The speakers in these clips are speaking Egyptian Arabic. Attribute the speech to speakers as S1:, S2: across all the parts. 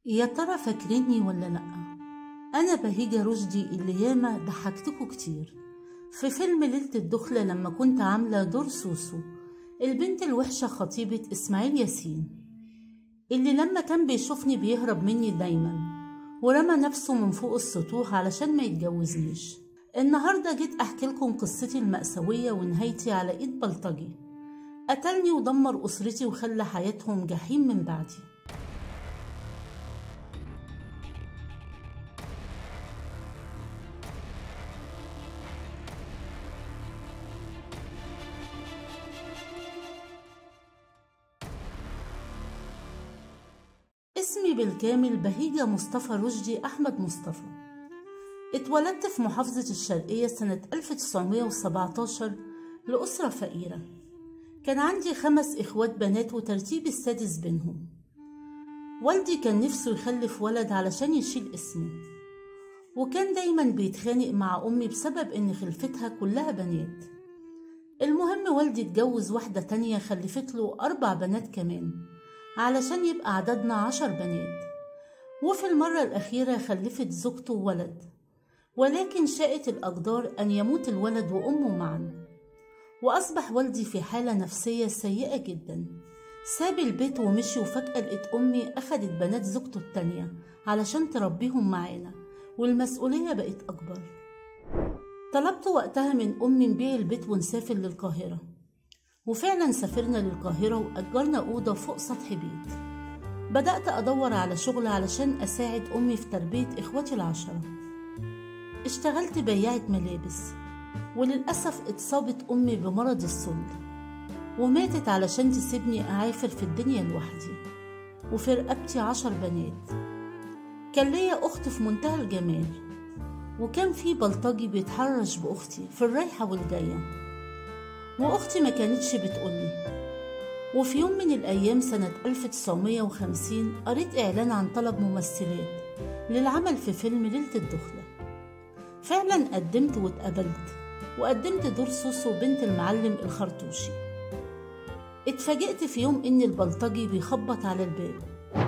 S1: يا ترى فاكريني ولا لأ؟ أنا بهيجة رشدي اللي ياما ضحكتكوا كتير في فيلم ليلة الدخلة لما كنت عاملة دور سوسو البنت الوحشة خطيبة إسماعيل ياسين اللي لما كان بيشوفني بيهرب مني دايما ورمى نفسه من فوق السطوح علشان ما يتجوزنيش النهاردة جيت أحكي لكم قصتي المأساوية ونهايتي على إيد بلطجي قتلني ودمر أسرتي وخلى حياتهم جحيم من بعدي اسمي بالكامل بهيجة مصطفى رشدي أحمد مصطفى اتولدت في محافظة الشرقية سنة 1917 لأسرة فقيرة كان عندي خمس إخوات بنات وترتيبي السادس بينهم والدي كان نفسه يخلف ولد علشان يشيل اسمي وكان دايما بيتخانق مع أمي بسبب إن خلفتها كلها بنات المهم والدي اتجوز واحدة تانية خلفت له أربع بنات كمان علشان يبقى عددنا عشر بنات وفي المرة الأخيرة خلفت زوجته ولد ولكن شاءت الأقدار أن يموت الولد وأمه معا وأصبح والدي في حالة نفسية سيئة جدا ساب البيت ومشي وفجأة لقيت أمي أخدت بنات زوجته التانية علشان تربيهم معانا والمسؤولية بقت أكبر طلبت وقتها من أمي نبيع البيت ونسافر للقاهرة وفعلا سافرنا للقاهرة وأجرنا أوضة فوق سطح بيت بدأت أدور على شغل علشان أساعد أمي في تربية إخواتي العشرة اشتغلت بياعة ملابس وللأسف اتصابت أمي بمرض السل وماتت علشان تسيبني أعافر في الدنيا لوحدي وفي رقبتي عشر بنات كان ليا أخت في منتهى الجمال وكان في بلطجي بيتحرش بأختي في الرايحة والجاية وأختي ما كانتش بتقولي وفي يوم من الأيام سنة 1950 قريت إعلان عن طلب ممثلات للعمل في فيلم ليلة الدخلة فعلا قدمت واتقبلت وقدمت دور سوسو بنت المعلم الخرطوشي اتفاجئت في يوم إن البلطجي بيخبط على الباب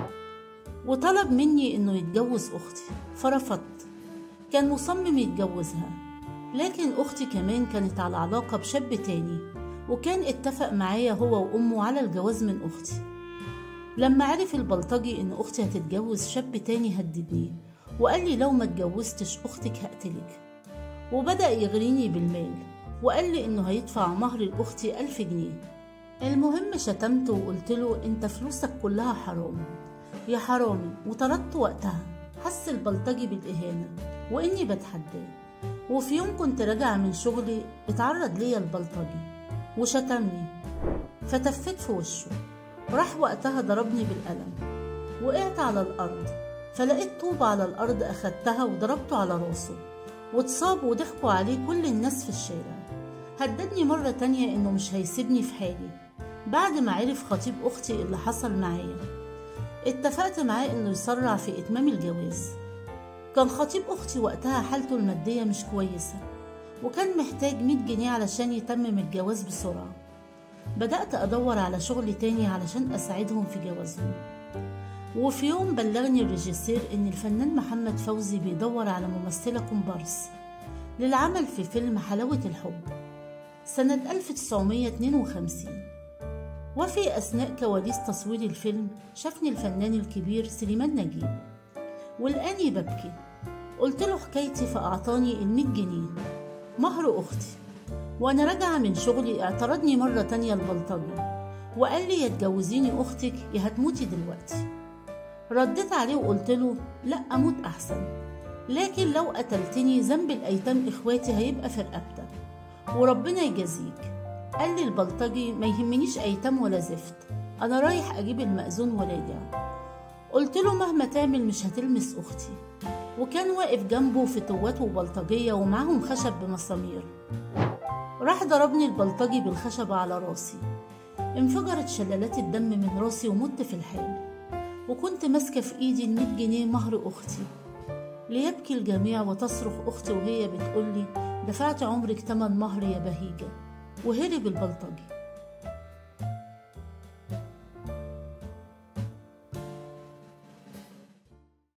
S1: وطلب مني إنه يتجوز أختي فرفضت كان مصمم يتجوزها لكن أختي كمان كانت على علاقة بشاب تاني وكان اتفق معايا هو وأمه على الجواز من أختي لما عرف البلطجي إن أختي هتتجوز شاب تاني هددني وقال لي لو ما اتجوزتش أختك هقتلك وبدأ يغريني بالمال وقال لي إنه هيدفع مهر لأختي ألف جنيه المهم شتمته وقلت له أنت فلوسك كلها حرام يا حرامي وطردت وقتها حس البلطجي بالإهانة وإني بتحداه وفي يوم كنت راجعة من شغلي اتعرض ليا البلطجي وشتمني فتفت في وشه راح وقتها ضربني بالقلم وقعت على الأرض فلقيت طوبة على الأرض أخدتها وضربته على راسه واتصاب وضحكوا عليه كل الناس في الشارع هددني مرة تانية إنه مش هيسيبني في حالي بعد ما عرف خطيب أختي اللي حصل معايا اتفقت معاه إنه يسرع في إتمام الجواز كان خطيب أختي وقتها حالته المادية مش كويسة وكان محتاج 100 جنيه علشان يتمم الجواز بسرعة بدأت أدور على شغل تاني علشان أساعدهم في جوازهم وفي يوم بلغني الريجيسير إن الفنان محمد فوزي بيدور على ممثلة كومبارس للعمل في فيلم حلاوة الحب سنة 1952 وفي أثناء كواليس تصوير الفيلم شافني الفنان الكبير سليمان نجيب ولقاني ببكي قلت له حكايتي فأعطاني المية جنيه مهر أختي وأنا راجعة من شغلي اعترضني مرة تانية البلطجي وقال لي يا تجوزيني أختك يا هتموتي دلوقتي رديت عليه وقلت له لا أموت أحسن لكن لو قتلتني ذنب الأيتام إخواتي هيبقى في رقبتك وربنا يجازيك قال لي البلطجي ما يهمنيش أيتام ولا زفت أنا رايح أجيب المأذون وراجع قلت له مهما تعمل مش هتلمس أختي وكان واقف جنبه فتوات وبلطجية ومعاهم خشب بمسامير راح ضربني البلطجي بالخشبة على راسي انفجرت شلالات الدم من راسي ومت في الحال وكنت ماسكة في إيدي المية جنيه مهر أختي ليبكي الجميع وتصرخ أختي وهي بتقولي دفعت عمرك تمن مهر يا بهيجة وهرب البلطجي